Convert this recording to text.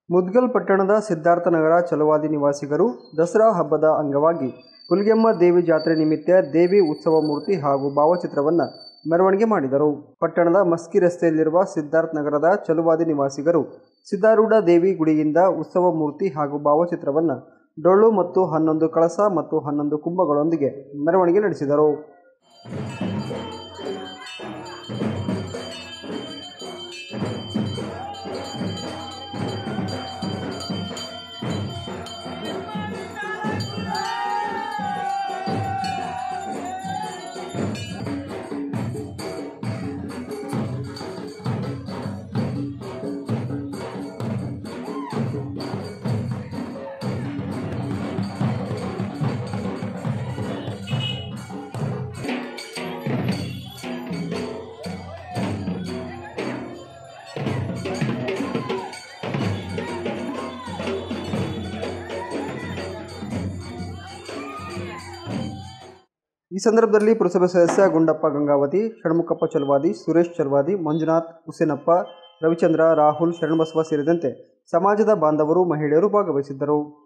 ಮುದ್ಗಲ್ ಪಟ್ಟಣದ ಸಿದ್ಧಾರ್ಥನಗರ ಚಲವಾದಿ ನಿವಾಸಿಗರು ದಸರಾ ಹಬ್ಬದ ಅಂಗವಾಗಿ ಹುಲಿಗೆಮ್ಮ ದೇವಿ ಜಾತ್ರೆ ನಿಮಿತ್ತ ದೇವಿ ಉತ್ಸವ ಮೂರ್ತಿ ಹಾಗೂ ಭಾವಚಿತ್ರವನ್ನು ಮೆರವಣಿಗೆ ಮಾಡಿದರು ಪಟ್ಟಣದ ಮಸ್ಕಿ ರಸ್ತೆಯಲ್ಲಿರುವ ಸಿದ್ಧಾರ್ಥ ನಗರದ ಚಲುವಾದಿ ನಿವಾಸಿಗರು ಸಿದ್ಧಾರೂಢ ದೇವಿ ಗುಡಿಯಿಂದ ಉತ್ಸವ ಮೂರ್ತಿ ಹಾಗೂ ಭಾವಚಿತ್ರವನ್ನು ಡೊಳ್ಳು ಮತ್ತು ಹನ್ನೊಂದು ಕಳಸ ಮತ್ತು ಹನ್ನೊಂದು ಕುಂಭಗಳೊಂದಿಗೆ ಮೆರವಣಿಗೆ ನಡೆಸಿದರು ಈ ಸಂದರ್ಭದಲ್ಲಿ ಪುರಸಭೆ ಸದಸ್ಯ ಗುಂಡಪ್ಪ ಗಂಗಾವತಿ ಷಣ್ಮುಖಪ್ಪ ಚಲವಾದಿ ಸುರೇಶ್ ಚಲವಾದಿ ಮಂಜುನಾಥ್ ಹುಸೇನಪ್ಪ ರವಿಚಂದ್ರ ರಾಹುಲ್ ಶರಣಬಸವ ಸೇರಿದಂತೆ ಸಮಾಜದ ಬಾಂಧವರು ಮಹಿಳೆಯರು ಭಾಗವಹಿಸಿದ್ದರು